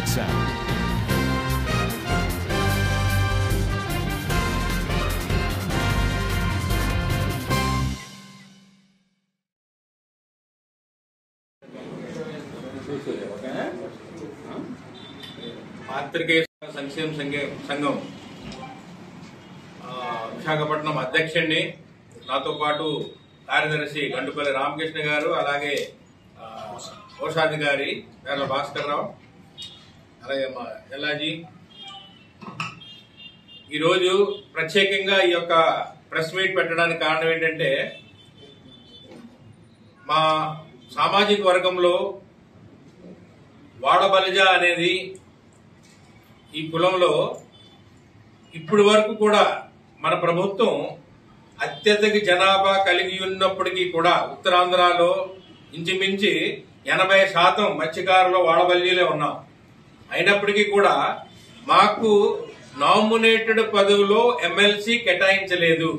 sound. పాత్రికేయ సంక్షేమ సంఘే- సంఘం ఆ, విశాఖపట్నం అధ్యక్షుడిని నాతో పాటు కార్యదర్శి గండుపల్లి రామకృష్ణ గారు అలాగే ఆ, కోశాధికారి పేర్ల భాస్కర్ రావు అలాగే మా ఎల్లాజీ ఈరోజు ప్రత్యేకంగా ఈ యొక్క ప్రెస్ మీట్ పెట్టడానికి కారణం ఏంటంటే మా సామాజిక వర్గంలో వాడబలిజ అనేది ఈ కులంలో ఇప్పటి వరకు కూడా మన ప్రభుత్వం అత్యధిక జనాభా కలిగి ఉన్నప్పటికీ కూడా ఉత్తరాంధ్రలో ఇంచుమించి ఎనభై శాతం మత్స్యకారులు వాడబల్లీలే ఉన్నాం అయినప్పటికీ కూడా మాకు నామినేటెడ్ పదవిలో ఎమ్మెల్సీ కేటాయించలేదు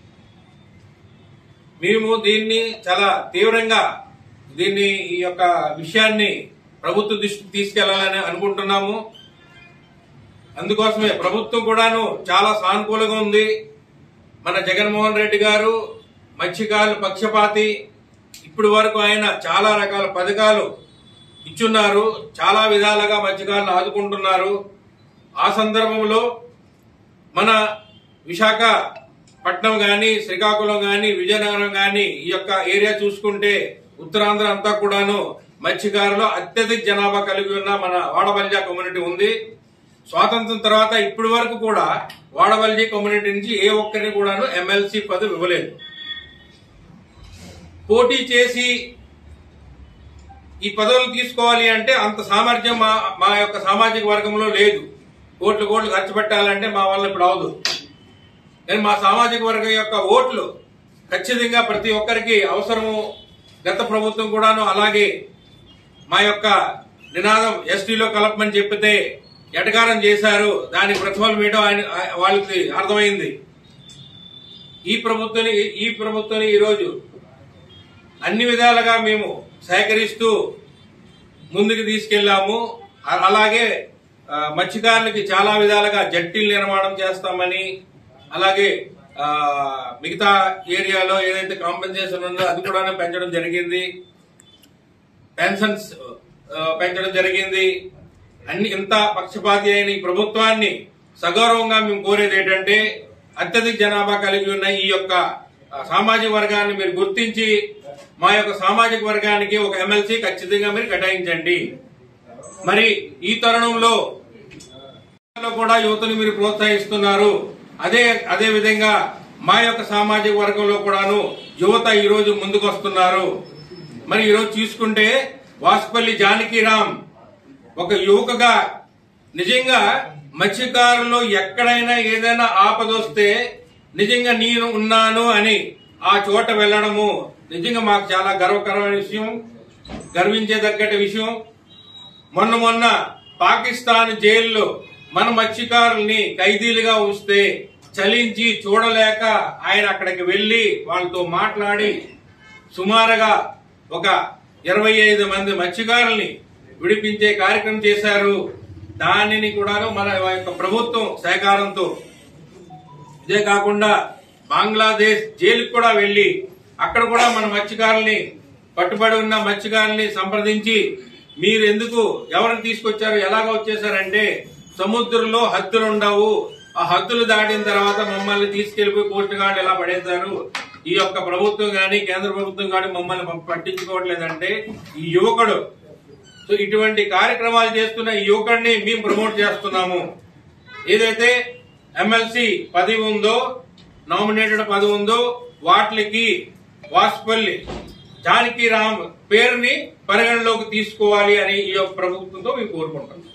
మేము దీన్ని చాలా తీవ్రంగా దీన్ని ఈ యొక్క విషయాన్ని ప్రభుత్వ దృష్టికి తీసుకెళ్లాలని అనుకుంటున్నాము అందుకోసమే ప్రభుత్వం కూడాను చాలా సానుకూలంగా ఉంది మన జగన్మోహన్ రెడ్డి గారు మత్స్యకారుల పక్షపాతి ఇప్పటి వరకు ఆయన చాలా రకాల పథకాలు ఇచ్చున్నారు చాలా విధాలుగా మత్స్యకారులు ఆదుకుంటున్నారు ఆ సందర్భంలో మన విశాఖ పట్నం గాని శ్రీకాకుళం గాని విజయనగరం గాని ఈ యొక్క ఏరియా చూసుకుంటే ఉత్తరాంధ్ర అంతా కూడాను మత్స్యకారులు అత్యధిక జనాభా కలిగి ఉన్న మన వాడబల్జా కమ్యూనిటీ ఉంది స్వాతంత్రం తర్వాత ఇప్పటి వరకు కూడా వాడవల్జీ కమ్యూనిటీ నుంచి ఏ ఒక్కరిని కూడాను ఎమ్మెల్సీ పదవి ఇవ్వలేదు పోటీ చేసి ఈ పదవులు తీసుకోవాలి అంటే అంత సామర్థ్యం మా మా యొక్క సామాజిక వర్గంలో లేదు కోట్లు కోట్లు ఖర్చు పెట్టాలంటే మా వల్ల ఇప్పుడు అవదు కానీ మా సామాజిక వర్గం యొక్క ఓట్లు ఖచ్చితంగా ప్రతి ఒక్కరికి అవసరము గత ప్రభుత్వం కూడాను అలాగే మా యొక్క నినాదం ఎస్టీలో కలపమని చెప్పితే ఎటకారం చేశారు దానికి ప్రతిఫలం ఏంటో ఆయన వాళ్ళకి అర్థమైంది ఈ ప్రభుత్వం ఈ ప్రభుత్వం ఈరోజు అన్ని విధాలుగా మేము సేకరిస్తూ ముందుకు తీసుకెళ్లాము అ- అలాగే ఆ, మత్స్యకారులకి చాలా విధాలుగా జట్టీలు నిర్మాణం చేస్తామని అలాగే ఆ, మిగతా ఏరియాలో ఏదైతే కాంపెన్సేషన్ ఉందో అది కూడా పెంచడం జరిగింది పెన్షన్స్ ఆ, పెంచడం జరిగింది అన్ని ఇంత పక్షపాతి అయిన ఈ ప్రభుత్వాన్ని సగౌరవంగా మేము కోరేది ఏంటంటే అత్యధిక జనాభా కలిగి ఉన్న ఈ యొక్క ఆ, సామాజిక వర్గాన్ని మీరు గుర్తించి మా యొక్క సామాజిక వర్గానికి ఒక ఎమ్మెల్సీ ఖచ్చితంగా మీరు కేటాయించండి మరి ఈ తరుణంలో లో కూడా యువతను మీరు ప్రోత్సహిస్తున్నారు అదే అదే విధంగా మా యొక్క సామాజిక వర్గంలో కూడాను యువత ఈ రోజు ముందుకు వస్తున్నారు మరి ఈ రోజు చూసుకుంటే వాసుపల్లి జానకిరామ్ ఒక యువకగా నిజంగా మత్స్యకారులు ఎక్కడైనా ఏదైనా ఆపద వస్తే నిజంగా నేను ఉన్నాను అని ఆ చోట వెళ్ళడము నిజంగా మాకు చాలా గర్వకరమైన విషయం గర్వించేదగ్గటి విషయం మొన్న మొన్న పాకిస్తాన్ జైల్లో మన మత్స్యకారుల్ని ఖైదీలుగా ఉంచితే చలించి చూడలేక ఆయన అక్కడికి వెళ్లి వాళ్ళతో మాట్లాడి సుమారుగా ఒక ఇరవై ఐదు మంది మత్స్యకారుల్ని విడిపించే కార్యక్రమం చేశారు దానిని కూడాను మన యొక్క ప్రభుత్వం సహకారంతో ఇదే కాకుండా బంగ్లాదేశ్ జైలుకు కూడా వెళ్లి అక్కడ కూడా మన మత్స్యకారుల్ని పట్టుబడి ఉన్న మత్స్యకారుల్ని సంప్రదించి మీరు ఎందుకు ఎవరిని తీసుకొచ్చారు ఎలాగ వచ్చేసారంటే సముద్రంలో హద్దులు ఉండవు ఆ హద్దులు దాటిన తర్వాత మమ్మల్ని తీసుకెళ్లిపోయి కోస్ట్ గార్డ్ ఎలా పడేశారు ఈ యొక్క ప్రభుత్వం గాని కేంద్ర ప్రభుత్వం గాని మమ్మల్ని ప- పట్టించుకోవట్లేదంటే ఈ యువకుడు సో ఇటువంటి కార్యక్రమాలు చేస్తున్న ఈ యువకుడిని మేము ప్రమోట్ చేస్తున్నాము ఏదైతే ఎమ్మెల్సీ పదవి ఉందో నామినేటెడ్ పదవి ఉందో వాటికి వాసుపల్లి జానకి రామ్ పేరుని పరిగణలోకి తీసుకోవాలి అని ఈ యొక్క ప్రభుత్వంతో మేము కోరుకుంటున్నాం